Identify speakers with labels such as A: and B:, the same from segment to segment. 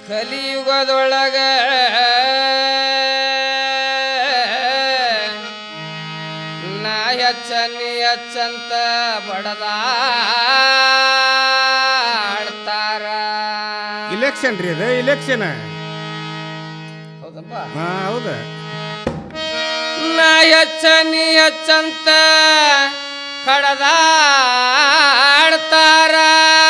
A: ಕಲಿಯುಗದೊಳಗ ನಾ ಹೆಚ್ಚ ನೀ ಹೆಚ್ಚಂತ ಬಡದಾಡ್ತಾರ
B: ಇಲೆಕ್ಷನ್ ರೀ ಇದು ಇಲೆಕ್ಷನ್
A: ಹೌದಪ್ಪ
B: ಹಾ ಹೌದ
A: ನಾ ಹೆಚ್ಚ ನೀ ಹೆಚ್ಚಂತ ಕಡದಾಡ್ತಾರ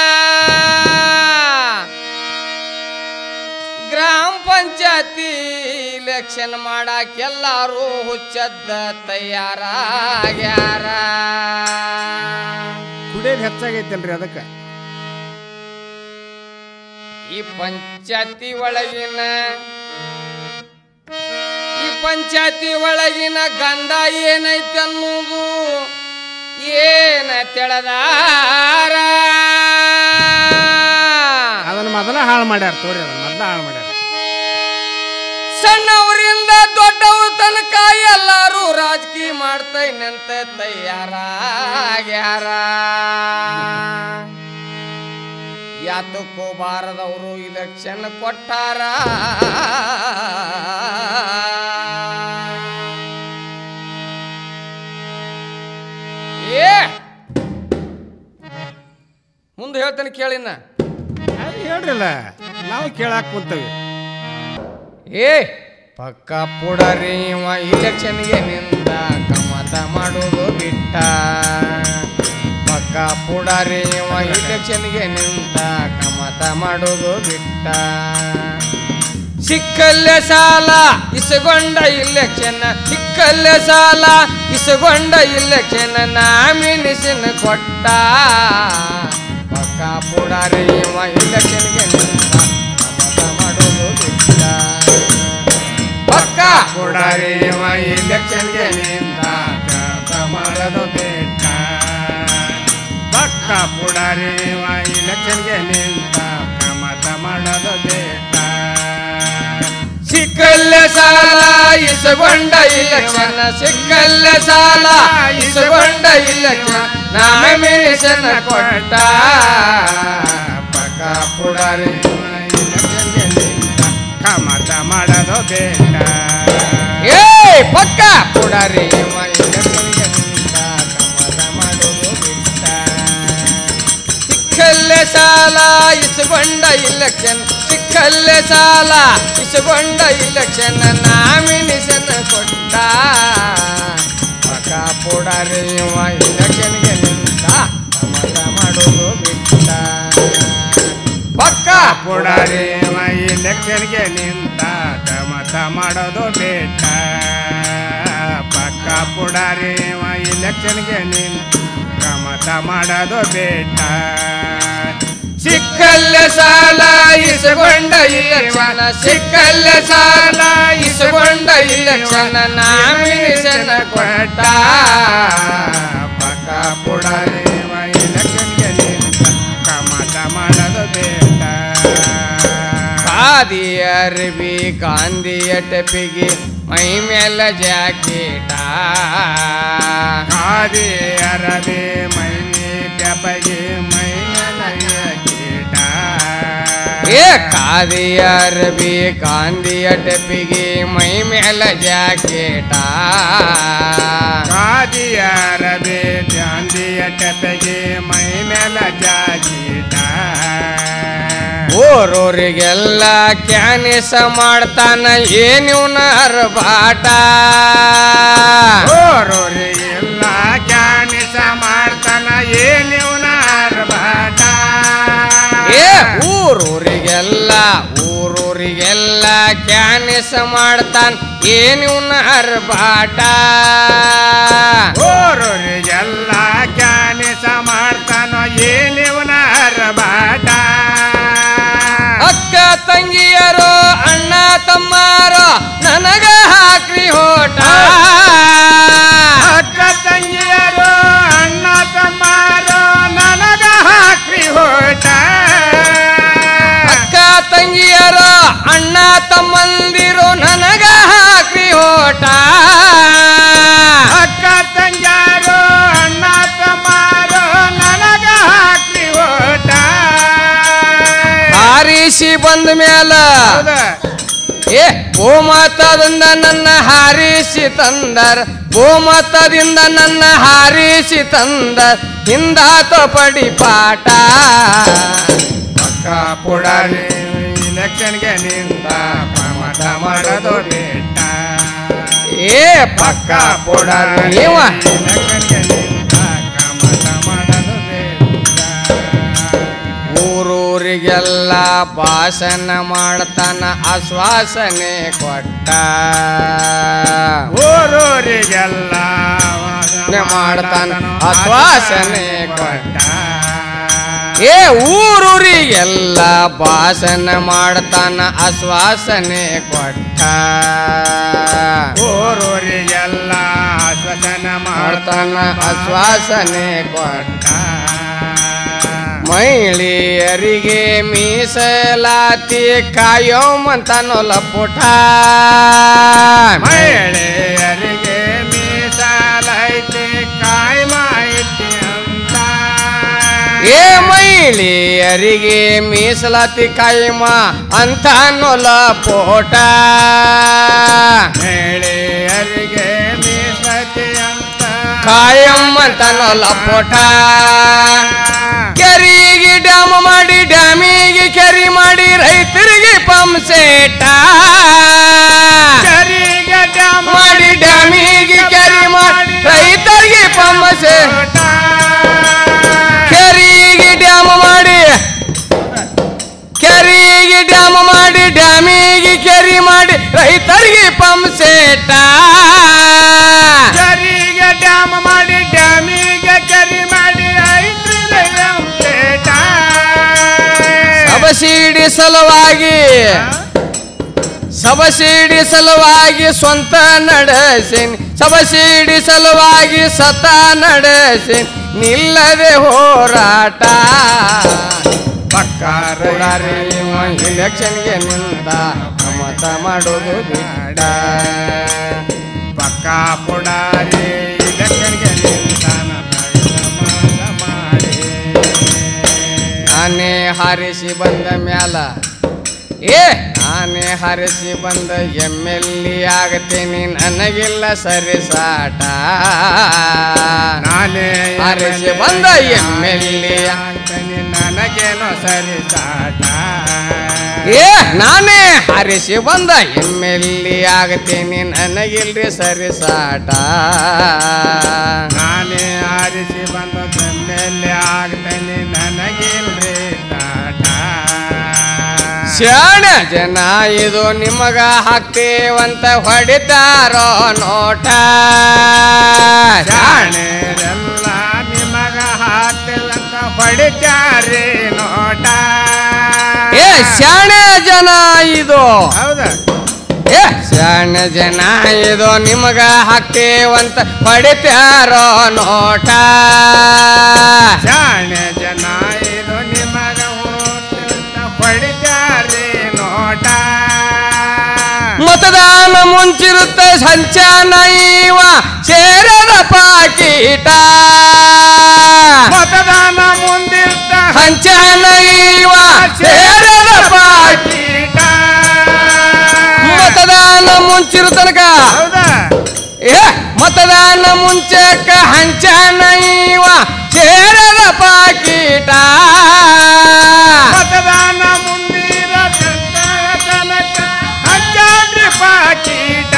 A: ಗ್ರಾಮ ಪಂಚಾಯತಿ ಇಲೆಕ್ಷನ್ ಮಾಡಾಕ ಎಲ್ಲಾರು ಹುಚ್ಚದ್ದ ತಯಾರಾಗ್ಯಾರ
B: ಕುಡಿಯೋದು ಹೆಚ್ಚಾಗೈತಲ್ರಿ ಅದಕ್ಕೆ
A: ಈ ಪಂಚಾಯತಿ ಒಳಗಿನ ಈ ಪಂಚಾಯತಿ ಒಳಗಿನ ಗಂಧ ಏನೈತೆ ಅನ್ನೋದು ಏನ ತೆಳದಾರ
B: ಅದನ್ನ ಮೊದಲ ಹಾಳು ಮಾಡ್ಯಾರ ತೋರಿ ಅದನ್ನ ಮೊದಲ ಹಾಳು ಮಾಡ್ಯಾರ
A: ಸಣ್ಣವರಿಂದ ದೊಡ್ಡವ್ರ ತನಕ ಎಲ್ಲಾರು ರಾಜಕೀಯ ಮಾಡ್ತೈನಂತ ತಯಾರಾಗ್ಯಾರ ಯಾತಕ್ಕೂ ಬಾರದವರು ಇಲೆಕ್ಷನ್ ಕೊಟ್ಟಾರ ಏ ಮುಂದೆ ಹೇಳ್ತೇನೆ ಕೇಳಿನ
B: ಅಯ್ಯ, ಹೇಳ್ರಲ್ಲ ನಾವು ಕೇಳಾಕ್ ಕುಂತವಿ
A: ಏ ಪಕ್ಕ ಪುಡರಿ ಇವ ಇಲೆಕ್ಷನ್ಗೆ ನಿಂದ ಕಮತ ಮಾಡೋದು ಬಿಟ್ಟ ಪಕ್ಕ ಪುಡರಿ ಇವ ಇಲೆಕ್ಷನ್ಗೆ ನಿಂತ ಕಮತ ಮಾಡೋದು ಬಿಟ್ಟ ಸಿಕ್ಕಲ್ಲೇ ಸಾಲ ಇಸಗೊಂಡ ಇಲೆಕ್ಷನ್ ಸಿಕ್ಕಲ್ಲೇ ಸಾಲ ಇಸಗೊಂಡ ಇಲೆಕ್ಷನ್ ನಾಮಿನೇಷನ್ ಕೊಟ್ಟ ಪಕ್ಕ ಪುಡರಿ ಇವ ಇಲೆಕ್ಷನ್ಗೆ ನಿಂತ ಕಮತ ಮಾಡೋದು ಬಿಟ್ಟ ಪಕ್ಕ
B: ಕೊಡಾರಿ ಇಲೆಕ್ಷನ್ಗೆ ನಿಂತ ಕೆಲಸ ಮಾಡೋದು ಬೇಟ ಪಕ್ಕ ಪುಡಾರಿ ಇಲೆಕ್ಷನ್ಗೆ ನಿಂತ ಮತ ಮಾಡೋದು ಬೇಟ
A: ಸಿಕ್ಕಲ್ಲ ಸಾಲ ಇಸಗೊಂಡ ಇಲೆಕ್ಷನ್ ಸಿಕ್ಕಲ್ಲ ಸಾಲ ಇಸಗೊಂಡ ಇಲೆಕ್ಷನ್ ನಾಮಿನೇಷನ್ ಕೊಟ್ಟ
B: ಪಕ್ಕ ಪುಡಾರಿ ಇಲೆಕ್ಷನ್ಗೆ ನಿಂತ ಕಮತ ಮಾಡೋದು ಬೇಟ
A: ಏ ಪಕ್ಕ ಪುಡಾರಿ ಇವ ಇಲೆಕ್ಷನ್ಗೆ ನಿಂತ ಕಮತ ಮಾಡೋದು ಬಿಟ್ಟ ಸಿಕ್ಕಲ್ಲೇ ಸಾಲ ಇಸಗೊಂಡ ಇಲೆಕ್ಷನ್ ಸಿಕ್ಕಲ್ಲೇ ಸಾಲ ಇಸಗೊಂಡ ಇಲೆಕ್ಷನ್ ನಾಮಿನೇಷನ್ ಕೊಟ್ಟ ಪಕ್ಕ ಪುಡಾರಿ ಇವ ಇಲೆಕ್ಷನ್ಗೆ ನಿಂತ ಕಮತ ಮಾಡೋದು ಬಿಟ್ಟ ಪಕ್ಕ
B: ಪುಡಾರಿ ಇಲೆಕ್ಷನ್ಗೆ ನಿಂತ ಮತ ಮಾಡೋದು ಬೇಟ ಪಕ್ಕ ಪುಡಾರಿ ಇಲೆಕ್ಷನ್ಗೆ ನಿಂತ ಮತ ಮಾಡೋದು ಬೇಟ
A: ಸಿಕ್ಕಲ್ಲ ಸಾಲ ಇಸಗೊಂಡ ಇಲೆಕ್ಷನ್ ಸಿಕ್ಕಲ್ಲ ಸಾಲ ಇಸಗೊಂಡ ಇಲೆಕ್ಷನ್ ನಾಮಿನೇಷನ್ ಕೊಟ್ಟ
B: ಪಕ್ಕ ಪುಡಾರಿ ಇಲೆಕ್ಷನ್ಗೆ ನಿಂತ ಮತ ಮಾಡೋದು ಬೇಟ
A: ಖಾದಿ ಅರ್ಬಿ ಗಾಂಧಿಯ ಟೆಪಿಗೆ ಮೈ ಮೇಲ ಜಾಕೇಟ
B: ಖಾದಿ ಅರಬಿ ಮೈ ಟೆಪಗೆ ಮೈ ನಲಯ ಕೀಟ
A: ಏ ಖಾದಿ ಅರ್ಬಿ ಗಾಂಧಿಯ ಟೆಪಿಗೆ ಮೈ ಮೇಲ ಜಾಕೇಟ
B: ಖಾದಿ ಅರಬಿ ಗಾಂಧಿಯ ಟೆಪಗೆ ಮೈ ಮೇಲ ಜಾಕೀಟ
A: ಊರೂರಿಗೆಲ್ಲ ಕ್ಯಾನಿಸ ಮಾಡ್ತಾನ ಏನಿವ್ನ ಅರ್ಬಾಟ
B: ಓರೋರಿಗೆಲ್ಲ ಕ್ಯಾನಿಸ ಮಾಡ್ತಾನ ಏನಿವ್ನ ಅರ್ಬಾಟ
A: ಏ ಊರೂರಿಗೆಲ್ಲ ಊರೂರಿಗೆಲ್ಲ ಕ್ಯಾನಿಸ ಮಾಡ್ತಾನ ಏನಿವ್ನ ಅರ್ಬಾಟ
B: ಓರೋರಿಗೆಲ್ಲ ಕ್ಯಾನಿಸ ಮಾಡ್ತಾನೋ ಏನಿವ್ನ ಅರ್ಬಾಟ
A: ಅಕ್ಕ ತಂಗಿಯರು ಅಣ್ಣ ತಮ್ಮಾರು ನನಗ ಹಾಕ್ರಿ ಹೋಟ
B: ಅಕ್ಕ ತಂಗಿಯರು ಅಣ್ಣ ತಮ್ಮಾರು ನನಗ ಹಾಕ್ರಿ ಹೋಟ
A: ಅಕ್ಕ ತಂಗಿಯರು ಅಣ್ಣ ತಮ್ಮಂದಿರು ನನಗ ಹಾಕ್ರಿ ಹೋಟ
B: ಅಕ್ಕ ತಂಗಿಯರು ಅಣ್ಣ ತಮ್ಮಾರು ನನಗ ಹಾಕ್ರಿ ಹೋಟ
A: ಹಾರಿಸಿ ಬಂದ ಮ್ಯಾಲ
B: ಹೌದ
A: ಏ ಬಹುಮತದಿಂದ ನನ್ನ ಹಾರಿಸಿ ತಂದರ ಬಹುಮತದಿಂದ ನನ್ನ ಹಾರಿಸಿ ತಂದರ ಹಿಂದಾತ ಪಡಿ ಪಾಠ
B: ಪಕ್ಕ ಪುಡಾರಿ ಇಲೆಕ್ಷನ್ಗೆ ನಿಂತ ಪ್ರಮಟ ಮಾಡೋದು ಬೇಟ
A: ಏ
B: ಪಕ್ಕ ಪುಡಾರಿ
A: ನೀವ
B: ಇಲೆಕ್ಷನ್ಗೆ ನಿಂತ ಕಮಟ ಮಾಡೋದು ಬೇಟ
A: ಊರೂರಿಗೆಲ್ಲ ಭಾಷಣ ಮಾಡ್ತಾನ ಆಶ್ವಾಸನೆ ಕೊಟ್ಟ
B: ಊರೂರಿಗೆಲ್ಲ
A: ನೆ ಮಾಡ್ತಾನ ಆಶ್ವಾಸನೆ
B: ಕೊಟ್ಟ
A: ಏ ಊರೂರಿಗೆಲ್ಲ ಭಾಷಣ ಮಾಡ್ತಾನ ಆಶ್ವಾಸನೆ ಕೊಟ್ಟ
B: ಊರೂರಿಗೆಲ್ಲ ಆಶ್ವಾಸನ
A: ಮಾಡ್ತಾನ
B: ಮಾಡ್ತಾನ
A: ಆಶ್ವಾಸನೆ ಕೊಟ್ಟ
B: ಕೊಟ್ಟ
A: ಮಹಿಳೆಯರಿಗೆ ಮೀಸಲಾತಿ ಕಾಯೋಮಂತನೋ ಲಪುಟ
B: ಮಹಿಳೆಯರಿಗೆ ಮೀಸಲಾಯ್ತಿ ಕಾಯ್ ಮಾಹಿತಿ ಅಂತ
A: ಏ ಮಹಿಳೆಯರಿಗೆ ಮೀಸಲಾತಿ ಕಾಯಮ ಅಂತ ಲಪೋಟ
B: ಮಹಿಳೆಯರಿಗೆ ಮೀಸಲಾತಿ ಅಂತ
A: ಕಾಯಮ್ಮಂತನೋ ಲಪೋಟ ಕೆರಿಗೆ ಡ್ಯಾಮ್ ಮಾಡಿ ಡ್ಯಾಮಿಗೆ ಕೆರಿ ಮಾಡಿ ರೈತರಿಗೆ ಪಂಸೇಟ
B: ಕರಿಗೆ ಡ್ಯಾಮ್
A: ಮಾಡಿ ಡ್ಯಾಮಿಗೆ ಕೆರಿ ಮಾಡಿ ರೈತರಿಗೆ ಪಂಸೆ ಕೆರಿಗೆ ಡ್ಯಾಮ್ ಮಾಡಿ ಕೆರಿಗೆ ಡ್ಯಾಮ್ ಮಾಡಿ ಡ್ಯಾಮಿಗೆ ಕೆರಿ ಮಾಡಿ ರೈತರಿಗೆ ಪಂಸೇಟ
B: ಕರಿಗೆ ಡ್ಯಾಮ್ ಮಾಡಿ ಡ್ಯಾಮಿಗೆ ಕರಿ ಮಾಡಿ ರೈತರಿಗೆ ಪೇಟ
A: ಸಬಸಿಡಿ ಸಲುವಾಗಿ ಸಬಸಿಡಿ ಸಲುವಾಗಿ ಸ್ವಂತ ನಡೆಸಿನ್ ಸಬಸಿಡಿ ಸಲುವಾಗಿ ಸತ ನಡೆಸಿನ್ ನಿಲ್ಲದೆ ಹೋರಾಟ
B: ಪಕ್ಕಾರ
A: ಕೊಡಾರಿ ಇಲೆಕ್ಷನ್ಗೆ ನಿಂತ ಮತ ಮಾಡೋದು ಬೇಡ
B: ಪಕ್ಕ ಪುಡಾರಿ ಇಲೆಕ್ಷನ್ಗೆ ನಿಂತಾನ ಪ್ರಯತ್ನ ಮಾಡಿ
A: ನಾನೇ ಹಾರಿಸಿ ಬಂದ ಮ್ಯಾಲ ಏ ನಾನೇ ಹಾರಿಸಿ ಬಂದ ಎಮ್ ಎಲ್ ಎ ಆಗತೀನಿ ನನಗಿಲ್ಲ ಸರಿ ಸಾಟ
B: ನಾನೇ
A: ಹಾರಿಸಿ ಬಂದ MLA.
B: ಆಗ್ತೀನಿ ನನಗೇನೋ ಸರಿ ಸಾಟ
A: ಏ ನಾನೇ ಹಾರಿಸಿ ಬಂದ ಎಮ್ ಎಲ್ ಎ ಆಗತೀನಿ ನನಗಿಲ್ರಿ ಸರಿ ಸಾಟ
B: ನಾನೇ ಆರಿಸಿ ಬಂದ ಮೇಲೆ ಆಗ್ತೀನಿ ನನಗಿಲ್ರಿ ಟಾಟ
A: ಶಾಣ ಜನ ಇದು ನಿಮಗ ಹಾಕ್ತೇವಂತ ಹೊಡಿತಾರೋ ನೋಟ
B: ಜಾಣೆರೆಲ್ಲ ನಿಮಗ ಹಾಕ್ತಿಲ್ಲಂತ ಹೊಡಿತ್ಯಾರಿ ನೋಟ
A: ಏ ಶಾಣೆ ಜನ ಇದು
B: ಹೌದಾ
A: ಏ ಶಾಣ ಜನ ಇದು ನಿಮಗ ಹಾಕ್ತೇವಂತ ಹೊಡಿತಾರೋ ನೋಟ
B: ಜಾಣೆ ಜನ ಇದು ನಿಮಗ ಹೋಗ್ತಿಲ್ಲಂತ ಹೊಡಿತ್ಯಾರಿ ನೋಟ
A: ಮತದಾನ ಮುಂಚಿರುತ್ತ ಸಂಚಾನ ಇವ ಸೇರದ ಪಾಕೀಟ
B: ಮತದಾನ ಮುಂದಿರ್ತ
A: ಸಂಚಾನ ಇವ ಸೇರದ ಪಾಕಿ
B: ಕೀಟ
A: ಮತದಾನ ಮುಂಚಿರು ತನಕ
B: ಹೌದಾ
A: ಏ ಮತದಾನ ಮುಂಚೆಕ ಹಂಚಾನ ಇವ ಸೇರದ ಪಾಕೀಟ
B: ಮತದಾನ ಮುಂದಿರ ತನಕ ಹಚ್ಚಾಡ್ರಿ ಪಾಕೀಟ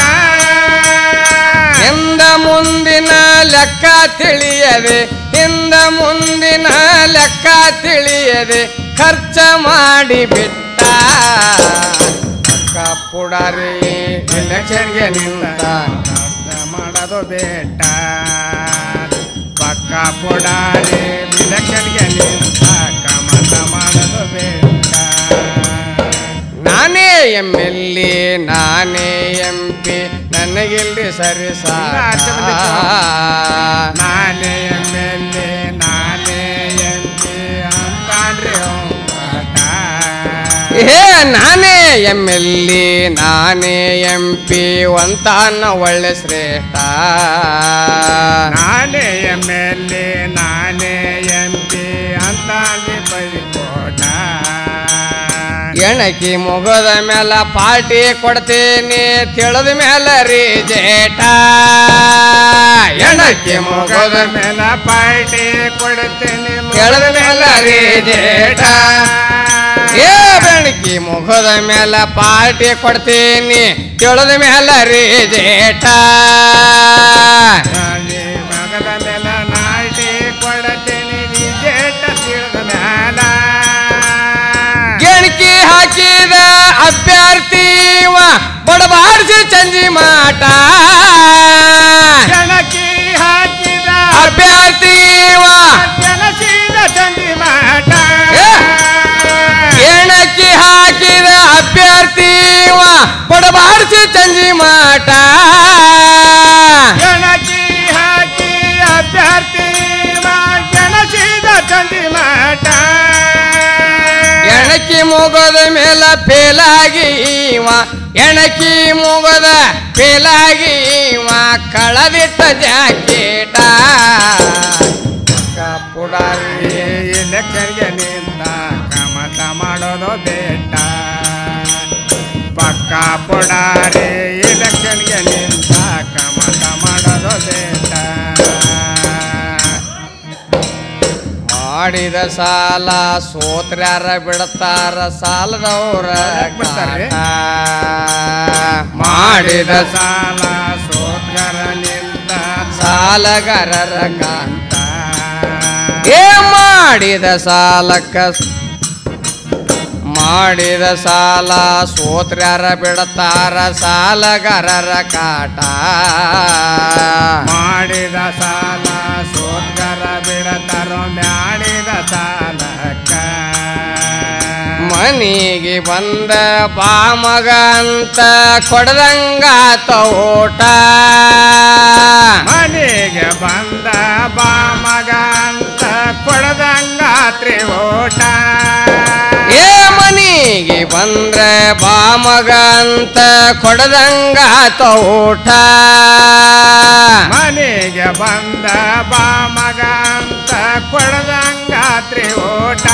A: ಹಿಂದ ಮುಂದಿನ ಲೆಕ್ಕ ತಿಳಿಯದೆ ಹಿಂದ ಮುಂದಿನ ಲೆಕ್ಕ ತಿಳಿಯದೆ ಖರ್ಚ ಮಾಡಿ ಬಿಟ್ಟ ಅಕ್ಕ ಪುಡಾರಿ ಎಲೆಕ್ಷನ್ಗೆ ನಿಂತ
B: ಅರ್ಥ ಮಾಡೋದು ಬೇಟ ಪಕ್ಕ ಪುಡಾರಿ ವಿಲಕ್ಷನ್ಗೆ ನಿಂತ ಕಮತ ಮಾಡೋದು ಬೇಟ
A: ನಾನೇ ಎಮ್ ಎಲ್ ಎ ನಾನೇ ಎಂ ಪಿ ನನಗಿಲ್ರಿ ಸರಿ ಸಾಟ
B: ನಾನೇ ಎಮ್ ಎಲ್ ಎ ನಾನೇ ಎಂ ಪಿ ಅಂತಾನ್ರಿ ಅವ್ನ
A: ಏ ನಾನೇ ಎಮ್ ಎಲ್ ಎ ನಾನೇ ಎಂ ಪಿ ಒಂತಾನ ಒಳ್ಳೆ ಶ್ರೇಷ್ಠ
B: ನಾನೇ ಎಮ್ ಎಲ್ ಎ ನಾನೇ ಎಂ ಪಿ ಅಂತಾನ್ರಿ ಬರಿಕೋಟ
A: ಎಣಕಿ ಮುಗದ ಮೇಲ ಪಾರ್ಟಿ ಕೊಡ್ತೀನಿ ತಿಳಿದ ಮೇಲ ರೀ ಜೇಟ ಎಣಕಿ ಮುಗದ
B: ಮುಗದ ಮೇಲ ಪಾರ್ಟಿ ಕೊಡ್ತೇನೆ
A: ಕೆಳದ ಮೇಲ ರೀ ಜೇಟ ಏ ಬೆಣಕಿ ಮುಗದ ಮೇಲ ಪಾರ್ಟಿ ಕೊಡ್ತೀನಿ ತಿಳಿದ ಮೇಲ ರೀ ಜೇಟ
B: ನಾಳೆ ಮಗದ ಮೇಲ ನಾಟಿ ಕೊಡ್ತೇನೆ ವಿಜೇಟ ತಿಳಿದ ಮ್ಯಾಲ
A: ಗೆಣಕಿ ಹಾಕಿದ ಅಭ್ಯರ್ಥಿವ ಬಡಬಾರಿಸಿ ಚಂಜಿ ಮಾಟ
B: ಜನಕಿ ಹಾಕಿದ
A: ಅಭ್ಯರ್ಥಿವ
B: ಜನಸೀದ ಚಂದಿ ಮಾಟ
A: ಏ! ಎಣಕಿ ಹಾಕಿದ ಅಭ್ಯರ್ಥಿವ ಬಡಬಾರಿಸಿ ಚಂಜಿ ಮಾಟ
B: ಜನಕಿ ಹಾಕಿ ಅಭ್ಯರ್ಥಿ ಜನಸೀದ ಚಂದಿ ಮಾಟ
A: ಎಣಕಿ ಮುಗದ ಮೇಲ ಫೇಲಾಗಿ ಇವ ಎಣಕಿ ಮುಗದ ಫೇಲಾಗಿ ಇವ ಕಳದಿಟ್ಟ ಜಾಕೇಟ ಪುಡಾರಿ
B: ಇಲೆಕ್ಷನ್ಗೆ ನಿಂತ ಕಮತ ಮಾಡೋದು ಬೇಟ ಪಕ್ಕ ಪುಡಾರಿ ಇಲೆಕ್ಷನ್ಗೆ ನಿಂತ ಕಮತ ಮಾಡೋದು ಬೇಟ
A: ಮಾಡಿದ ಸಾಲ ಸೋತ್ರ್ಯಾರ ಬಿಡ್ತಾರ ಸಾಲದವ್ರ
B: ಯಾಕ್ ಬಿಡ್ತಾರ್ರಿ?
A: ಕಾಟ. ಮಾಡಿದ
B: ಸಾಲ ಸೋತ್ಗರ ನಿಂತ
A: ಸಾಲಗಾರರ ಕಾಂತ
B: ಅಂತ
A: ಏ ಮಾಡಿದ ಸಾಲಕ್ಕ ಮಾಡಿದ ಸಾಲ ಸೋತ್ರ್ಯಾರ ಬಿಡ್ತಾರ ಸಾಲಗಾರರ ಕಾಟ
B: ಮಾಡಿದ ಸಾಲ ಸೋತ್ಗರ ಬಿಡತಾರೋ ಮ್ಯಾಡಿದ ಸಾಲಕ್ಕ
A: ಮನಿಗೆ ಬಂದ ಬಾ ಮಗ ಅಂತ ಕೊಡದಂಗ ತೋಟ
B: ಮನೆಗೆ ಬಂದ ಬಾ ಮಗ ಅಂತ ಕೊಡದಂಗಾತ್ರಿ ಓಟ
A: ಏ ಮನಿಗೆ ಬಂದ್ರೆ ಬಾ ಮಗ ಅಂತ ಕೊಡದಂಗ ತೋಟ
B: ಮನೆಗೆ ಬಂದ ಬಾ ಮಗ ಅಂತ ಕೊಡದಂಗಾತ್ರಿ ಓಟ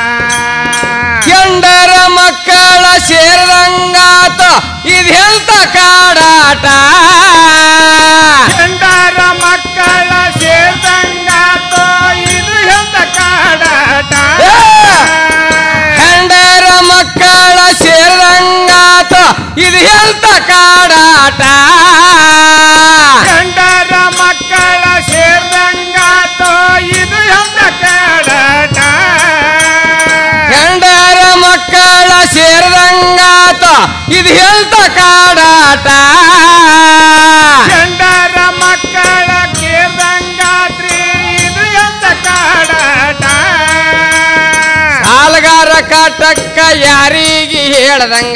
A: ಎಂಡರ ಮಕ್ಕಳ ಸೇರಿದಂಗಾತ ಇದೆಂತ ಕಾಡಾಟ
B: ಗಂಡರ ಮಕ್ಕಳ ಸೇರ್ದಂಗಾತೋ ಇದು ಎಂತ ಕಾಡಾಟ
A: ಹೆಂಡರ ಮಕ್ಕಳ ಸೇರಿದಂಗಾತ ಇದು ಎಂತ ಕಾಡಾಟ
B: ಗಂಡರ ಮಕ್ಕಳ ಸೇರ್ದಂಗಾತೋ ಇದು ಎಂತ ಕಾಡಾಟ
A: ಹೆಂಡರ ಮಕ್ಕಳ ಸೇರಿದಂಗಾತ ಇದು ಎಂತ ಕಾಡಾಟ
B: ಗಂಡರ ಮಕ್ಕಳ ಕೇರ್ದಂಗಾತ್ರಿ ಇದು ಎಂತ ಕಾಡಾಟ
A: ಸಾಲಗಾರ ಕಾಟಕ್ಕ ಯಾರಿಗೆ ಹೇಳ್ದಂಗ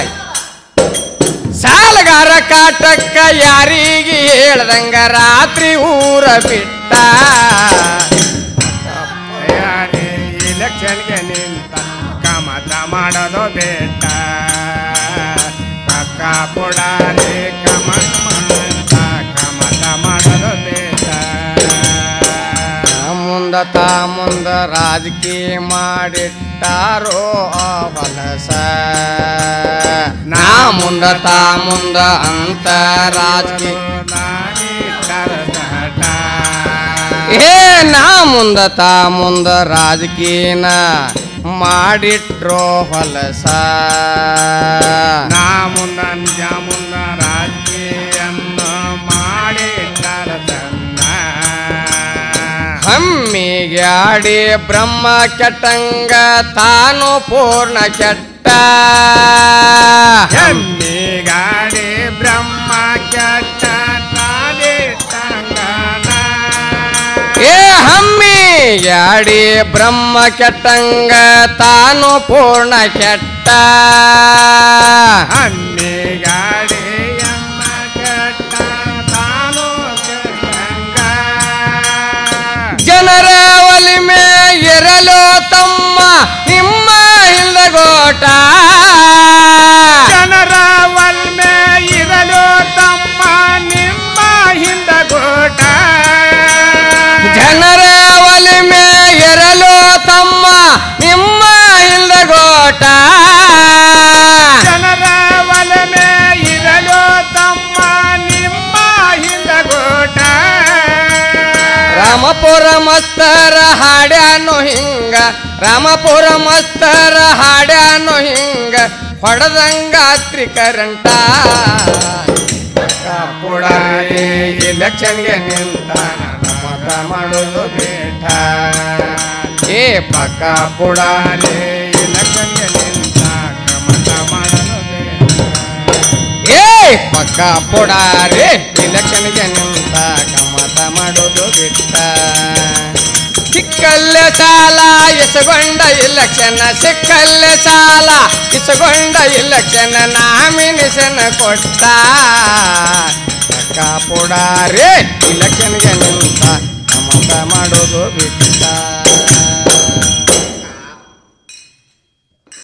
A: ಸಾಲಗಾರ ಕಾಟಕ್ಕ ಯಾರಿಗೆ ಹೇಳ್ದಂಗ ರಾತ್ರಿ ಊರ ಬಿಟ್ಟ
B: ಯಾರೇ ಇಲೆಕ್ಷನ್ಗೆ ನಿಂತ ಕಮತ ಮಾಡೋದು ಬೇಟ ಪಕ್ಕ ಪುಡಾರಿ ಕಮತ ಮಾಡಂತ ಕಮತ ಮಾಡೋದು ಬೇಟ
A: ಮುಂದ ತಾ ಮುಂದ ರಾಜಕೀಯ ಮಾಡಿಟ್ಟಾರೋ ಆ ಹೊಲಸ ನಾ ಮುಂದ ತಾ ಮುಂದ ಅಂತ ರಾಜಕೀಯ ಏ ನಾ ಮುಂದ ತಾ ಮುಂದ ರಾಜಕೀಯನ ಮಾಡಿಟ್ರೋ ಹೊಲಸ
B: ನಾ ಮುಂದ ನಿಜ ಮುಂದ ರಾಜಕೀಯನ್ನು ಮಾಡಿ ತನ್ನ
A: ಹಮ್ಮಿಗೆ ಆಡಿ ಬ್ರಹ್ಮ ಕೆಟ್ಟಂಗ ತಾನು ಪೂರ್ಣ ಕೆಟ್ಟ
B: ಎಮ್ಮಿ ಗಾಡಿ ಬ್ರಹ್ಮ ಕೆಟ್ಟ ತಾನೇ ತಂಗನ
A: ಏ ಹಮ್ಮಿಗೆ ಆಡಿ ಬ್ರಹ್ಮ ಕೆಟ್ಟಂಗ ತಾನು ಪೂರ್ಣ ಕೆಟ್ಟ
B: ಅಮ್ಮಿ ಗಾಡಿ ಎಮ್ಮ ಕೆಟ್ಟ ತಾನು ಕೆಟ್ಟಂಗ
A: ಜನರ ಒಲಿಮೆ ಇರಲು ತಮ್ಮ ನಿಮ್ಮ ಹಿಂದಗೋಟ
B: ಜನರ ಒಲ್ಮೆ ಇರಲು ತಮ್ಮ ನಿಮ್ಮ ಹಿಂದಗೋಟ
A: ಜನರ ಒಲಿಮೆ ಇರಲು ತಮ್ಮ ನಿಮ್ಮ ಹಿಂದಗೋಟ ಹಾಡ್ಯಾನು ಹಿಂಗ ರಾಮಪುರ ಮಸ್ತರ ಹಾಡ್ಯಾನು ಹಿಂಗ ಹೊಡೆದಂಗಾತ್ರಿ ಕರಂಟ
B: ಪುಡಾರಿ ಇಲೆಕ್ಷನ್ಗೆ ನಿಂತಾನ ಮತ ಮಾಡೋದು ಬೇಟ
A: ಏ
B: ಪಕ್ಕ ಪುಡಾರಿ ಇಲೆಕ್ಷನ್ಗೆ ನಿಂತಾಕ ಮತ ಮಾಡಲು ಬೇಟ
A: ಏ ಪಕ್ಕ ಪುಡಾರಿ ಇಲೆಕ್ಷನ್ಗೆ ನಿಂತ ಕಮತ ಮಾಡೋದು ಬಿಟ್ಟ ಸಿಕ್ಕಲ್ಲ ಸಾಲ ಇಸಗೊಂಡ ಇಲೆಕ್ಷನ್ ಸಿಕ್ಕಲ್ಲ ಸಾಲ ಇಸಗೊಂಡ ಇಲೆಕ್ಷನ್ ನಾಮಿನೇಷನ್ ಕೊಟ್ಟ ಪಕ್ಕ ಪುಡಾರಿ ಇಲೆಕ್ಷನ್ಗೆ ನಿಂತ ಕಮತ ಮಾಡೋದು ಬಿಟ್ಟ